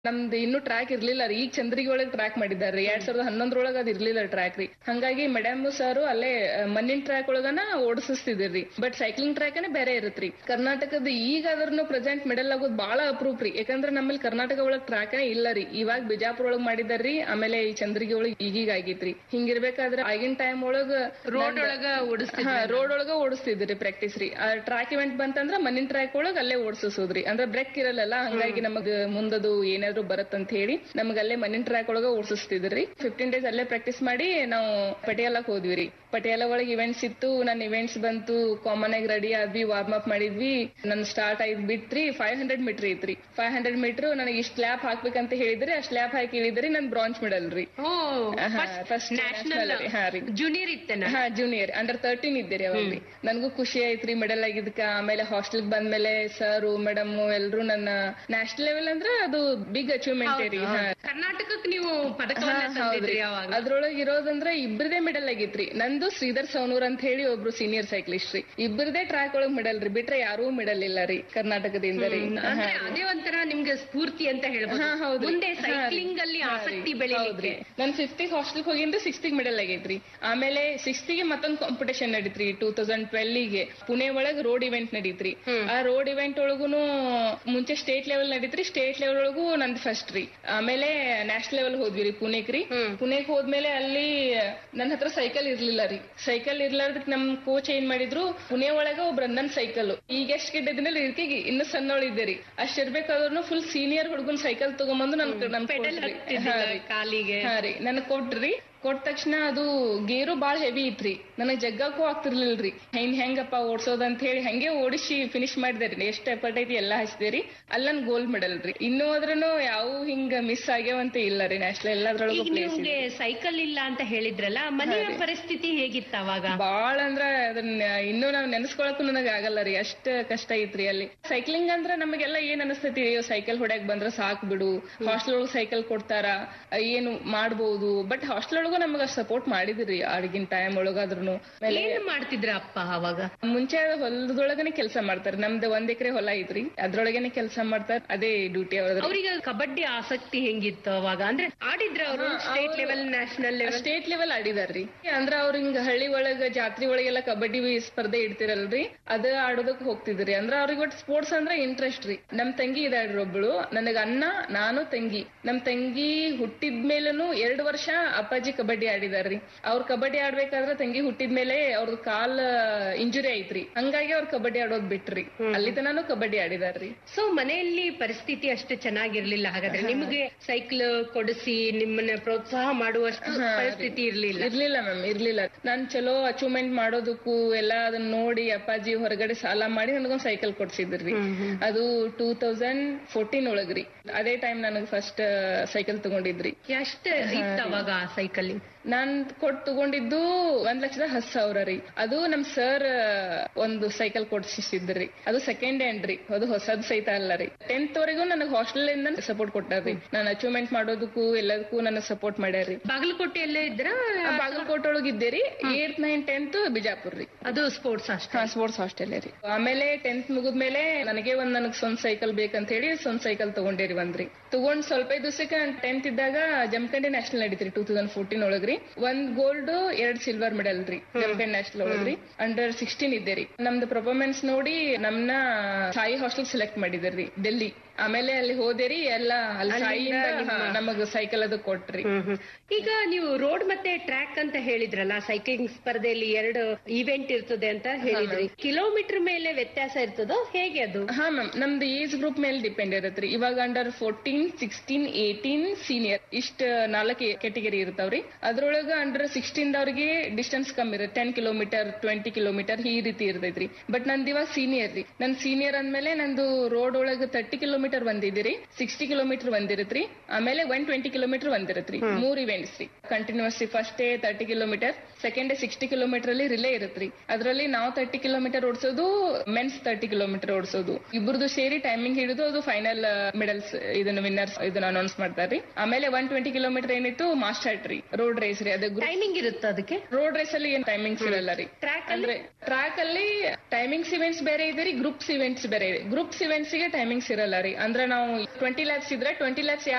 ನಮ್ದು ಇನ್ನು ಟ್ರ್ಯಾಕ್ ಇರ್ಲಿಲ್ಲ ರೀ ಈಗ ಚಂದ್ರಿಗೆ ಒಳಗ್ ಟ್ರ್ಯಾಕ್ ಮಾಡಿದಾರ್ರಿ ಎರಡ್ ಸಾವಿರದ ಹನ್ನೊಂದ್ರೊಳಗ ಅದ್ ಇರ್ಲಿಲ್ಲ ಟ್ರ್ಯಾಕ್ ರೀ ಹಂಗಾಗಿ ಮೇಡಮ್ ಸರ್ ಅಲ್ಲೇ ಆ, ಮಣ್ಣಿನ ಟ್ರ್ಯಾಕ್ ಒಳಗನ ಓಡಿಸ್ತಿದ್ರಿ ಬಟ್ ಸೈಕ್ಲಿಂಗ್ ಟ್ರ್ಯಾಕ್ ಬೇರೆ ಇರತ್ರಿ ಕರ್ನಾಟಕದ ಈಗ ಅದ್ರನ್ನು ಪ್ರೆಸೆಂಟ್ ಮೆಡಲ್ ಆಗೋದು ಬಹಳ ಅಪ್ರೂಪ್ ರೀ ಯಾಕಂದ್ರೆ ನಮ್ಮಲ್ಲಿ ಕರ್ನಾಟಕ ಒಳಗ್ ಟ್ರ್ಯಾಕ್ ಇಲ್ಲ ರೀ ಇವಾಗ ಬಿಜಾಪುರ ಒಳಗ್ ಮಾಡಿದಾರ್ರಿ ಆಮೇಲೆ ಈ ಚಂದ್ರಿಗೆ ಒಳಗ್ ಈಗೀಗ ಆಗೈತ್ರಿ ಹಿಂಗಿರ್ಬೇಕಾದ್ರೆ ಆಗಿನ ಟೈಮ್ ಒಳಗ ರೋಡ್ ಒಳಗ ಓಡಿಸ್ತಿದ್ರು ರೋಡ್ ಒಳಗ ಓಡಿಸ್ತಿದ್ರಿ ಪ್ರಾಕ್ಟೀಸ್ ರೀ ಆ ಟ್ರ್ಯಾಕ್ ಇವೆಂಟ್ ಬಂತಂದ್ರ ಮಣ್ಣಿನ ಟ್ರ್ಯಾಕ್ ಒಳಗ ಅಲ್ಲೇ ಓಡಿಸೋದ್ರಿ ಅಂದ್ರೆ ಬ್ರೇಕ್ ಇರಲ್ಲ ಹಂಗಾಗಿ ನಮಗ್ ಮುಂದದು ಏನಾದ್ರು ಬರತ್ತಂತ ಹೇಳಿ ನಮಗ್ ಅಲ್ಲೇ ಮಣ್ಣಿನ ಟ್ರ್ಯಾಕ್ ಒಳಗ ಓಡಿಸ್ತಿದ್ರಿ ಫಿಫ್ಟೀನ್ ಡೇಸ್ ಅಲ್ಲೇ ಪ್ರಾಕ್ಟೀಸ್ ಮಾಡಿ ನಾವು ಪಟಿಯಾಲಕ್ ಹೋದ್ವಿ ರೀ ಪಟಿಯಾಲ ಒಳಗ್ ಇವೆಂಟ್ಸ್ ಇತ್ತು ನನ್ ಇವೆಂಟ್ಸ್ ಬಂತು ಕಾಮನ್ ಆಗಿ ರೆಡಿ ಆದ್ವಿ ವಾರ್ಮ್ ಅಪ್ ಮಾಡಿದ್ವಿ ನನ್ ಸ್ಟಾರ್ಟ್ ಆಯ್ತು ಬಿಟ್ರಿ ಫೈವ್ ಹಂಡ್ರೆಡ್ ಮೀಟರ್ ಐತ್ರಿ ಫೈವ್ ಹಂಡ್ರೆಡ್ ಮೀಟರ್ ನನಗೆ ಇಷ್ಟ ಲ್ಯಾಪ್ ಹಾಕ್ಬೇಕಂತ ಹೇಳಿದ್ರಿ ಆ ಸ್ಲ್ಯಾಪ್ ಹಾಕಿ ಇಳಿದ್ರಿ ನನ್ ಬ್ರಾಂಚ್ ಮೆಡಲ್ ರೀ ಓ ಹಾ, first ನ್ಯಾಷನಲ್ national ರೀ, ಹಾ ರೀ. ಜೂನಿಯರ್ ಇತ್ತೇನ ಹಾ ಜೂನಿಯರ್ ಅಂಡರ್ ತರ್ಟೀನ್ ಇದ್ದೀರಿ ಅವಾಗ ನನ್ಗೂ ಖುಷಿ ಆಯ್ತ್ರಿ ಮೆಡಲ್ ಆಗಿದ್ಕ ಆಮೇಲೆ ಹಾಸ್ಟೆಲ್ ಬಂದ್ಮೇಲೆ ಸರ್ ಮೇಡಮ್ ಎಲ್ರು ನನ್ನ ನ್ಯಾಷನಲ್ ಲೆವೆಲ್ ಅಂದ್ರ ಅದು ಬಿಗ್ ಅಚೀವ್ಮೆಂಟ್ ರೀ ಹಾ ಕರ್ನಾಟಕಕ್ಕೆ ನೀವು ಪದಕವನ್ನ ತಂದಿದ್ರಿ ಅವಾಗ ಅದ್ರೊಳಗ್ ಇರೋದಂದ್ರ ಇಬ್ಬರದೇ ಮೆಡಲ್ ಆಗಿತ್ರಿ ನಂದು ಶ್ರೀಧರ್ ಸೌನೂರ್ ಅಂತ ಹೇಳಿ ಒಬ್ರು ಸೀನಿಯರ್ ಸೈಕ್ಲಿಸ್ಟ್ ರೀ ಇಬ್ಬರದೇ ಟ್ರ್ಯಾಕ್ ಒಳಗ್ ಮೆಡಲ್ ರೀ ಬಿಟ್ರೆ ಯಾರೂ ಮೆಡಲ್ ಇಲ್ಲ ರೀ ಕರ್ನಾಟಕದಿಂದ ರೀ ಅಂದ್ರೆ ಅದೇ ಒಂಥರ ನಿಮ್ಗೆ ಸ್ಫೂರ್ತಿ ಅಂತ ಹೇಳ್ಬೋದು ಹಾ, ಹೌದ್ರಿ. ಮುಂದೆ ಹಾ ರೀ. ಸೈಕ್ಲಿಂಗ್ ಅಲ್ಲಿ ಹಾ ರೀ. ಆಸಕ್ತಿ ಹೌದ್ರಿ ಬೆಳಿಲಿಕ್ಕೆ ನನ್ ಫಿಫ್ತಿಗ್ ಹಾಸ್ಟೆಲ್ ಹೋಗಿಂದ ಸಿಕ್ಸ್ತಿಗ್ ಮೆಡಲ್ ಆಗೈತ್ರಿ ಆಮೇಲೆ ಸಿಕ್ಸ್ತಿಗೆ ಮತ್ತೊಂದ್ ಕಾಂಪಿಟೇಷನ್ ನಡೀತ್ರಿ ಟೂ ತೌಸಂಡ್ ಟ್ವೆಲ್ಗೆ ಪುಣೆ ಒಳಗ್ ರೋಡ್ ಇವೆಂಟ್ ನಡೀತ್ರಿ ಆ ರೋಡ್ ಇವೆಂಟ್ ಒಳಗುನು ಮುಂಚೆ ಸ್ಟೇಟ್ ಲೆವೆಲ್ ನಡೀತ್ರಿ ಸ್ಟೇಟ್ ಲೆವೆಲ್ ಒಳಗೂ ನಂದ್ ಫಸ್ಟ್ ರೀ ಆಮೇಲೆ ನ್ಯಾಷನಲ್ ಲೆವೆಲ್ ಹೋದ್ವಿ ರೀ ಪುಣೆಗ್ ರೀ ಪುಣೆಗ್ ಹೋದ್ಮೇಲೆ ಅಲ್ಲಿ ನನ್ನ ಹತ್ರ ಸೈಕಲ್ ಇರ್ಲಿಲ್ಲ ರೀ ಸೈಕಲ್ ಇರ್ಲಾರ್ದಕ್ ನಮ್ ಕೋಚ್ ಏನ್ ಮಾಡಿದ್ರು ಪುಣೆ ಒಳಗ ಒಬ್ರ ನನ್ ಸೈಕಲ್ ಈಗ ಎಷ್ಟ್ ಗಿಡ್ಡದಿನಲ್ಲಿ ಇರ್ಕಿಗೆ ಇನ್ನು ಸಣ್ಣವಳಿದ್ದೆ ರೀ ಅಷ್ಟ್ ಇರ್ಬೇಕಾದ್ರೂ ಫುಲ್ ಸೀನಿಯರ್ ಹುಡುಗನ್ ಸೈಕಲ್ ತಗೊಂಬಂದು ನನ್ ನನ್ ಪೆಡಲ್ ಕೊಟ್ರಿ. ಹಾ ಹತ್ತಿದ್ದಿಲ್ಲ ರೀ. ಕಾಲಿಗೆ ಹಾ ರೀ ನನಗ್ ಕೊಟ್ರಿ ಕೊಟ್ಟ ತಕ್ಷಣ ಅದು ಗೇರು ಬಾಳ್ ಹೆವಿ ಇತ್ರಿ ನನಗ್ ಜಗ್ಗಕ್ಕೂ ಆಗ್ತಿರ್ಲಿಲ್ರಿ ಹೆಂಗ್ ಹೆಂಗಪ್ಪ ಓಡ್ಸೋದ್ ಅಂತ ಹೇಳಿ ಹಂಗೆ ಓಡಿಸಿ ಫಿನಿಶ್ ಮಾಡಿದ್ರಿ ಎಷ್ಟ್ ಎಫರ್ಟ್ ಐತಿ ಎಲ್ಲಾ ಹಚ್ಚಿದೇರಿ ಅಲ್ಲನ್ ಗೋಲ್ಡ್ ಮೆಡಲ್ ರೀ ಇನ್ನೂ ಅದ್ರನು ಯಾವ ಹಿಂಗ ಮಿಸ್ ಆಗ್ಯಾವಂತ ಇಲ್ಲ ರೀ ನ್ಯಾಷನಲ್ ಎಲ್ಲದ್ರೊಳಗೂ ಈಗ ಪ್ಲೇಸ್ ನಿಮ್ಗೆ ಸೈಕಲ್ ಇಲ್ಲ ಅಂತ ಹೇಳಿದ್ರಲ್ಲ ಮನೆಯ ಪರಿಸ್ಥಿತಿ ಹೇಗಿತ್ತು ಅವಾಗ ಬಾಳ ಅಂದ್ರ ಅದನ್ನ ಇನ್ನೂ ನಾವ್ ನೆನೆಸ್ಕೊಳಕ್ಕೂ ನನಗ ಆಗಲ್ಲ ರೀ ಅಷ್ಟ ಕಷ್ಟ ಐತ್ರಿ ಅಲ್ಲಿ ಸೈಕ್ಲಿಂಗ್ ಅಂದ್ರ ನಮಗೆಲ್ಲ ಏನ್ ಅನಸ್ತೈತಿ ಅಯ್ಯೋ ಸೈಕಲ್ ಹೊಡ್ಯಾಕ್ ಬಂದ್ರ ಸಾಕ್ ಬಿಡು ಹಾಸ್ಟೆಲ್ ಒಳಗ್ ಸೈಕಲ್ ಕೊಡ್ತಾರ ಏನು ಮಾಡ್ಬೋದು ಬಟ್ ಹಾಸ್ಟೆಲ್ ಒಳಗೂ ನಮಗ ಸಪೋರ್ಟ್ ಮಾಡಿದ್ರಿ ಆಗಿನ ಟೈಮ್ ಒಳಗಾದ್ರುನು ಆಮೇಲೆ ಏನ್ ಮಾಡ್ತಿದ್ರ ಅಪ್ಪ ಅವಾಗ ಮುಂಚೆ ಹೊಲದೊಳಗನೆ ಕೆಲಸ ಮಾಡ್ತಾರೆ ನಮ್ದು ಒಂದ್ ಎಕರೆ ಹೊಲ ಐತ್ರಿ ಅದ್ರೊಳಗನೆ ಕೆಲಸ ಮಾಡ್ತಾರ ಅದೇ ಡ್ಯೂಟಿ ಅವ್ರದ್ದು ಅವ್ರಿಗೆ ಕಬಡ್ಡಿ ಆಸಕ್ತಿ ಹೆಂಗಿತ್ತು ಅವಾಗ ಅಂದ್ರೆ ಆಡಿದ್ರ ಅವರು state level national level state level ಆಡಿದಾರ್ರಿ ಅಂದ್ರ ಅವ್ರ ಹಿಂಗ ಹಳ್ಳಿ ಒಳಗ ಜಾತ್ರೆ ಒಳಗೆಲ್ಲ ಕಬಡ್ಡಿ ಸ್ಪರ್ಧೆ ಇಡ್ತಿರಲ್ರಿ ಅದ ಆಡೋದಕ್ ಹೋಗ್ತಿದ್ರಿ ಅಂದ್ರ ಅವ್ರಿಗೆ ಒಟ್ಟು ಸ್ಪೋರ್ಟ್ಸ್ ಅಂದ್ರ ಇಂಟ್ರೆಸ್ಟ್ ರೀ ನಮ್ ತಂಗಿ ಇದಾಳ್ರಿ ಒಬ್ಳು ನನಗ ಅಣ್ಣ ನಾನು ತಂಗಿ ನಮ್ ತಂಗಿ ಹುಟ್ಟಿದ್ಮೇಲೂ ಎರಡ್ ವರ್ಷ ಅಪ್ಪಾಜಿ ಕಬಡ್ಡಿ ಆಡಿದಾರ್ರಿ ಅವ್ರ ಕಬಡ್ಡಿ ಆಡ್ಬೇಕಾದ್ರ ತಂಗಿ ಹುಟ್ಟಿದ್ಮೇಲೆ ಅವ್ರ ಕಾಲ್ ಇಂಜುರಿ ಐತ್ರಿ ಹಂಗಾಗಿ ಅವ್ರ ಕಬಡ್ಡಿ ಆಡೋದ್ ಬಿಟ್ರಿ ಅಲ್ಲಿ ತನಾನು ಕಬಡ್ಡಿ ಆಡಿದಾರ್ರಿ ಸೊ ಮನೆಯಲ್ಲಿ ಪರಿಸ್ಥಿತಿ ಅಷ್ಟು ಚೆನ್ನಾಗಿರ್ಲಿಲ್ಲ ಹಾಗಾದ್ರೆ ನಿಮ್ಗೆ ಸೈಕಲ್ ಕೊಡಿಸಿ ನಿಮ್ಮನ್ನ ಪ್ರೋತ್ಸಾಹ ಮಾಡುವಷ್ಟು ಪರಿಸ್ಥಿತಿ ಇರ್ಲಿಲ್ಲ ಇರ್ಲಿಲ್ಲ ಮ್ಯಾಮ್ ಇರ್ಲಿಲ್ಲ ನಾನ್ ಚಲೋ ಅಚೀವ್ಮೆಂಟ್ ಮಾಡೋದಕ್ಕೂ ಎಲ್ಲ ಅದನ್ನ ನೋಡಿ ಅಪ್ಪಾಜಿ ಹೊರಗಡೆ ಸಾಲ ಮಾಡಿ ನನಗೊಂದ್ ಸೈಕಲ್ ಕೊಡ್ಸಿದ್ರಿ ಅದು ಟೂ ತೌಸಂಡ್ ಫೋರ್ಟೀನ್ ಒಳಗ್ರಿ ಅದೇ ಟೈಮ್ ನನಗ್ ಫಸ್ಟ್ ಸೈಕಲ್ ತಗೊಂಡಿದ್ರಿ ಎಷ್ಟ ಇತ್ತು ಅವಾಗ ಸೈಕಲ್ ನಾನ್ ಕೊಟ್ ತಗೊಂಡಿದ್ದು ಒಂದ್ ಲಕ್ಷದ ಹತ್ ಸಾವಿರ ರೀ ಅದು ನಮ್ ಸರ್ ಒಂದು ಸೈಕಲ್ ಕೊಡ್ಸಿದ್ರಿ ಅದು ಸೆಕೆಂಡ್ ಹ್ಯಾಂಡ್ ರೀ ಅದು ಹೊಸದ್ ಸಹಿತ ಅಲ್ಲ ರೀ ಟೆಂತ್ ವರೆಗೂ ನನಗ್ ಹಾಸ್ಟೆಲ್ ಇಂದ ಸಪೋರ್ಟ್ ಕೊಟ್ಟಾರ್ರಿ ನಾನು ಅಚೀವ್ಮೆಂಟ್ ಮಾಡೋದಕ್ಕೂ ಎಲ್ಲದಕ್ಕೂ ನನಗ್ ಸಪೋರ್ಟ್ ಮಾಡ್ಯಾರ್ರಿ ಬಾಗಲಕೋಟೆಯಲ್ಲೇ ಇದ್ರ ಬಾಗಲಕೋಟೆ ಒಳಗ್ ಇದ್ದೇರಿ ಏಟ್ ನೈನ್ ಟೆಂತ್ ಬಿಜಾಪುರ್ ರೀ ಅದು ಸ್ಪೋರ್ಟ್ಸ್ ಅಷ್ಟೇ ಹಾ ಸ್ಪೋರ್ಟ್ಸ್ ಹಾಸ್ಟೆಲ್ ರೀ ಆಮೇಲೆ ಟೆಂತ್ ಮುಗಿದ್ಮೇಲೆ ನನಗೆ ಒಂದ್ ನನಗ್ ಸ್ವಂತ ಸೈಕಲ್ ಬೇಕಂತ ಹೇಳಿ ಸ್ವಂತ ಸೈಕಲ್ ತಗೊಂಡೇರಿ ಒಂದ್ರಿ ತಗೊಂಡ್ ಸ್ವಲ್ಪ ದಿವಸಕ್ಕೆ ಟೆಂತ್ ಇದ್ದಾಗ ಜಮಖಂಡಿ ನ್ಯಾಷನಲ್ ನಡೀತ್ರಿ ಟೂ ತೌಸಂಡ್ ಫೋರ್ಟೀನ್ ಒಳಗ್ರಿ ಒಂದ್ ಗೋಲ್ಡ್ ಎರಡ್ ಸಿಲ್ವರ್ ಮೆಡಲ್ ರೀ ಜಮಖಂಡಿ ನ್ಯಾಷನಲ್ ಒಳಗ್ರಿ ಅಂಡರ್ ಸಿಕ್ಸ್ಟೀನ್ ಇದ್ದೇರಿ ನಮ್ದು ಪರ್ಫಾರ್ಮೆನ್ಸ್ ನೋಡಿ ನಮ್ನ ಸಾಯಿ ಹಾಸ್ಟೆಲ್ ಸೆಲೆಕ್ಟ್ ಮಾಡಿದ್ರಿ ಡೆಲ್ಲಿ ಆಮೇಲೆ ಅಲ್ಲಿ ಹೋದೇರಿ ಎಲ್ಲ ಅಲ್ಲಿ ಸಾಯಿಯಿಂದ ಹಾ, ನಮಗ್ ಸೈಕಲ್ ಅದು ಕೊಟ್ರಿ ಈಗ ನೀವು ರೋಡ್ ಮತ್ತೆ ಟ್ರ್ಯಾಕ್ ಅಂತ ಹೇಳಿದ್ರಲ್ಲ ಸೈಕ್ಲಿಂಗ್ ಸ್ಪರ್ಧೆಯಲ್ಲಿ ಎರಡು ಇವೆಂಟ್ ಇರ್ತದೆ ಅಂತ ಹೇಳಿದ್ರಿ ಕಿಲೋಮೀಟರ್ ಮೇಲೆ ವ್ಯತ್ಯಾಸ ಇರ್ತದೋ ಹೇಗೆ ಅದು ಹಾ ಮ್ಯಾಮ್ ನಮ್ದು ಏಜ್ ಗ್ರೂಪ್ ಮೇಲೆ ಡಿಪೆಂಡ್ ಇರತ್ರಿ ಇವಾಗ under fourteen sixteen eighteen senior ಇಷ್ಟ ನಾಲ್ಕು ಕೆಟಗರಿ ಇರ್ತಾವ್ರಿ ಅದ್ರೊಳಗ ಅಂಡರ್ ಸಿಕ್ಸ್ಟೀನ್ ದವ್ರಿಗೆ ಡಿಸ್ಟೆನ್ಸ್ ಕಮ್ಮಿ ಇರುತ್ತೆ ಟೆನ್ ಕಿಲೋಮೀಟರ್ ಟ್ವೆಂಟಿ ಕಿಲೋಮೀಟರ್ ಈ ರೀತಿ ಇರ್ತೈತ್ರಿ ಬಟ್ ನಂದು ಇವಾಗ ಸೀನಿಯರ್ ರೀ ನನ್ ಸೀನಿಯರ್ ಅಂದ್ಮೇಲೆ ನಂದು ರೋಡ್ ಒಳಗ ತರ್ಟಿ ಕಿಲೋಮೀಟರ್ ಬಂದಿದ್ದೀರಿ ಸಿಕ್ಸ್ಟಿ ಕಿಲೋಮೀಟರ್ ಬಂದಿರತ್ರಿ ಆಮೇಲೆ ಒನ್ ಟ್ವೆಂಟಿ ಕಿಲೋಮೀಟರ್ ಬಂದಿರತ್ರಿ ಮೂರ್ ಇವೆಂಟ್ಸ್ ರೀ continues first day thirty kilometre second day sixty kilometre ಅಲ್ಲಿ ರಿಲೇ ಇರತ್ರಿ ಅದ್ರಲ್ಲಿ ನಾವು ತರ್ಟಿ ಕಿಲೋಮೀಟರ್ ಓಡಿಸೋದು ಮೆನ್ಸ್ ತರ್ಟಿ ಕಿಲೋಮೀಟರ್ ಓಡಿಸೋದು ಇಬ್ಬರದು ಸೇರಿ ಟೈಮಿಂಗ್ ಹಿಡಿದು ಅದು ಫೈನಲ್ ಮೆಡಲ್ಸ್ ಇದನ್ನ ವಿನ್ನರ್ಸ್ ಇದನ್ನ ಅನೌನ್ಸ್ ಮಾಡ್ತಾರ್ರಿ ಆಮೇಲೆ ಒನ್ ಟ್ವೆಂಟಿ ಕಿಲೋಮೀಟರ್ ಏನಿತ್ತು ಮಾಸ್ಟರ್ ಟ್ರೀ ರೋಡ್ ರೇಸ್ ರೀ ಅದು ಟೈಮಿಂಗ್ ಇರುತ್ತೆ ಅದಕ್ಕೆ ರೋಡ್ ರೇಸ್ ಅಲ್ಲಿ ಏನ್ ಟೈಮಿಂಗ್ಸ್ ಇರಲ್ಲ ರೀ ಟ್ರ್ಯಾಕ್ ಅಂದ್ರೆ ಟ್ರ್ಯಾಕ್ ಅಲ್ಲಿ ಟೈಮಿಂಗ್ಸ್ ಇವೆಂಟ್ಸ್ ಬೇರೆ ಇದೆ ರೀ ಗ್ರೂಪ್ಸ್ ಇವೆಂಟ್ಸ್ ಬೇರೆ ಇದೆ ಗ್ರೂಪ್ಸ್ ಇವೆಂಟ್ಸ್ ಗೆ ಟೈಮಿಂಗ್ಸ್ ಇರಲ್ಲ ರೀ ಅಂದ್ರೆ ನಾವು ಟ್ವೆಂಟಿ ಲ್ಯಾಕ್ಸ್ ಇದ್ರೆ ಟ್ವೆಂಟಿ ಲ್ಯಾಕ್ಸ್